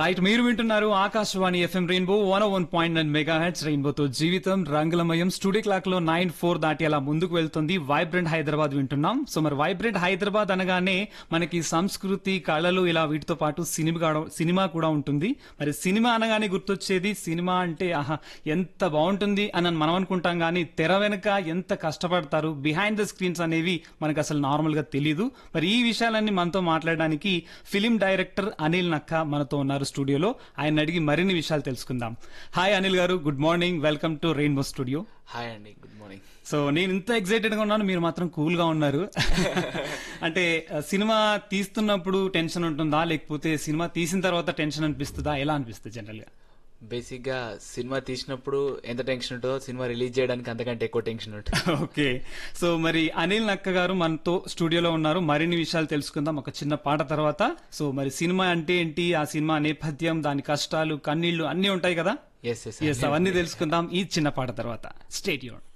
right మీరు వింటున్నారు Akashvani FM rainbow one one point nine megahertz రెయిన్బోతో జీవితం రంగులమయం స్టూడియో క్లాక్ లో నైన్ ఫోర్ దాటి అలా ముందుకు వెళ్తుంది వైబ్రెంట్ హైదరాబాద్ వింటున్నాం సో మరి వైబ్రెంట్ హైదరాబాద్ అనగానే మనకి సంస్కృతి కళలు ఇలా వీటితో పాటు సినిమా కూడా- సినిమా కూడా ఉంటుంది మరి సినిమా అనగానే గుర్తొచ్చేది సినిమా అంటే ఆహా ఎంత బాగుంటుంది అని మనం అనుకుంటాం కానీ తెర వెనుక ఎంత కష్టపడతారు బిహైండ్ ద స్క్రీన్స్ అనేవి మనకు అసలు నార్మల్ గా తెలియదు మరి ఈ విషయాలన్నీ మనతో మాట్లాడడానికి ఫిలిం డైరెక్టర్ అనిల్ నక్క మనతో ఉన్నారు స్టూడియోలో ఆయన అడిగి మరిన్ని విషయాలు తెలుసుకుందాం hi Anil garu good morning welcome to rainbow studio hi అండి గుడ్ మార్నింగ్ సో నేను ఇంత ఎక్సైటెడ్ గా ఉన్నాను మీరు మాత్రం కూల్ గా ఉన్నారు అంటే ఆ, సినిమా తీస్తున్నప్పుడు టెన్షన్ ఉంటుందా లేకపోతే సినిమా తీసిన తర్వాత టెన్షన్ అనిపిస్తుందా ఎలా అనిపిస్తుంది జనరల్ గా బేసిక్ గా సినిమా తీసినప్పుడు ఎంత టెన్షన్ ఉంటుందో సినిమా రిలీజ్ చేయడానికి అంతకంటే ఎక్కువ టెన్షన్ ఉంటుంది ఓకే సో మరి అనిల్ నక్క గారు మనతో స్టూడియోలో ఉన్నారు మరిన్ని విషయాలు తెలుసుకుందాం ఒక చిన్న పాట తర్వాత సో మరి సినిమా అంటే ఏంటి ఆ సినిమా నేపథ్యం దాని కష్టాలు కన్నీళ్లు అన్ని ఉంటాయి కదా ఎస్ ఎస్ ఎస్ అవన్నీ తెలుసుకుందాం ఈ చిన్న పాట తర్వాత స్టేట్ యూన్